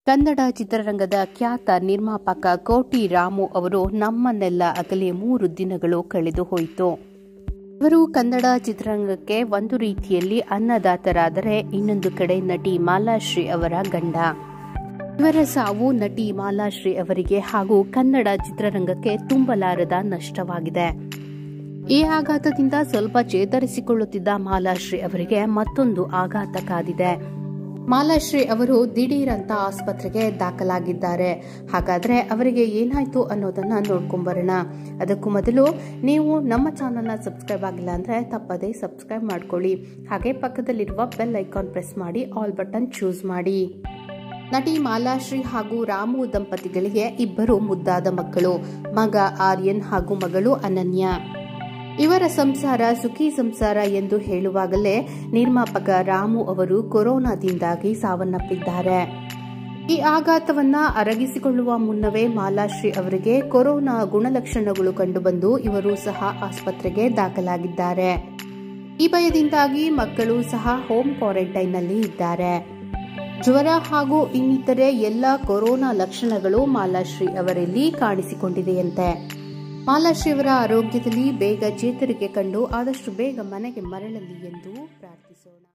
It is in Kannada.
ಕನ್ನಡ ಚಿತ್ರರಂಗದ ಖ್ಯಾತ ನಿರ್ಮಾಪಕ ಕೋಟಿ ರಾಮು ಅವರು ನಮ್ಮನ್ನೆಲ್ಲ ಅಗಲಿ ಮೂರು ದಿನಗಳು ಕಳೆದು ಹೋಯಿತು ಇವರು ಕನ್ನಡ ಚಿತ್ರರಂಗಕ್ಕೆ ಒಂದು ರೀತಿಯಲ್ಲಿ ಅನ್ನದಾತರಾದರೆ ಇನ್ನೊಂದು ಕಡೆ ನಟಿ ಮಾಲಾಶ್ರೀ ಅವರ ಗಂಡ ಇವರ ಸಾವು ನಟಿ ಮಾಲಾಶ್ರೀ ಅವರಿಗೆ ಹಾಗೂ ಕನ್ನಡ ಚಿತ್ರರಂಗಕ್ಕೆ ತುಂಬಲಾರದ ನಷ್ಟವಾಗಿದೆ ಈ ಆಘಾತದಿಂದ ಸ್ವಲ್ಪ ಚೇತರಿಸಿಕೊಳ್ಳುತ್ತಿದ್ದ ಮಾಲಾಶ್ರೀ ಅವರಿಗೆ ಮತ್ತೊಂದು ಆಘಾತ ಕಾದಿದೆ ಮಾಲಾಶ್ರೀ ಅವರು ದಿಢೀರಂತ ಆಸ್ಪತ್ರೆಗೆ ದಾಖಲಾಗಿದ್ದಾರೆ ಹಾಗಾದ್ರೆ ಅವರಿಗೆ ಏನಾಯ್ತು ಅನ್ನೋದನ್ನ ನೋಡ್ಕೊಂಬರೋಣ ಅದಕ್ಕೂ ಮೊದಲು ನೀವು ನಮ್ಮ ಚಾನಲ್ನ ಸಬ್ಸ್ಕ್ರೈಬ್ ಆಗಿಲ್ಲ ಅಂದ್ರೆ ತಪ್ಪದೇ ಸಬ್ಸ್ಕ್ರೈಬ್ ಮಾಡ್ಕೊಳ್ಳಿ ಹಾಗೆ ಪಕ್ಕದಲ್ಲಿರುವ ಬೆಲ್ ಐಕಾನ್ ಪ್ರೆಸ್ ಮಾಡಿ ಆಲ್ ಬಟನ್ ಚೂಸ್ ಮಾಡಿ ನಟಿ ಮಾಲಾಶ್ರೀ ಹಾಗೂ ರಾಮು ದಂಪತಿಗಳಿಗೆ ಇಬ್ಬರು ಮುದ್ದಾದ ಮಕ್ಕಳು ಮಗ ಆರ್ಯನ್ ಹಾಗೂ ಮಗಳು ಅನನ್ಯ ಇವರ ಸಂಸಾರ ಸುಖಿ ಸಂಸಾರ ಎಂದು ಹೇಳುವಾಗಲೇ ನಿರ್ಮಾಪಕ ರಾಮು ಅವರು ಕೊರೋನಾದಿಂದಾಗಿ ಸಾವನ್ನಪ್ಪಿದ್ದಾರೆ ಈ ಆಘಾತವನ್ನ ಅರಗಿಸಿಕೊಳ್ಳುವ ಮುನ್ನವೇ ಮಾಲಾಶ್ರೀ ಅವರಿಗೆ ಕೊರೋನಾ ಗುಣಲಕ್ಷಣಗಳು ಕಂಡುಬಂದು ಇವರು ಸಹ ಆಸ್ಪತ್ರೆಗೆ ದಾಖಲಾಗಿದ್ದಾರೆ ಈ ಭಯದಿಂದಾಗಿ ಮಕ್ಕಳು ಸಹ ಹೋಮ್ ಕ್ವಾರಂಟೈನ್ನಲ್ಲಿ ಇದ್ದಾರೆ ಜ್ವರ ಹಾಗೂ ಇನ್ನಿತರೆ ಎಲ್ಲ ಕೊರೋನಾ ಲಕ್ಷಣಗಳು ಮಾಲಾಶ್ರೀ ಅವರಲ್ಲಿ ಕಾಣಿಸಿಕೊಂಡಿದೆಯಂತೆ ಮಾಲಾಶ್ರೀ ಅವರ ಆರೋಗ್ಯದಲ್ಲಿ ಬೇಗ ಚೇತರಿಕೆ ಕಂಡು ಆದಷ್ಟು ಬೇಗ ಮನೆಗೆ ಮರಳಲಿ ಎಂದು ಪ್ರಾರ್ಥಿಸೋಣ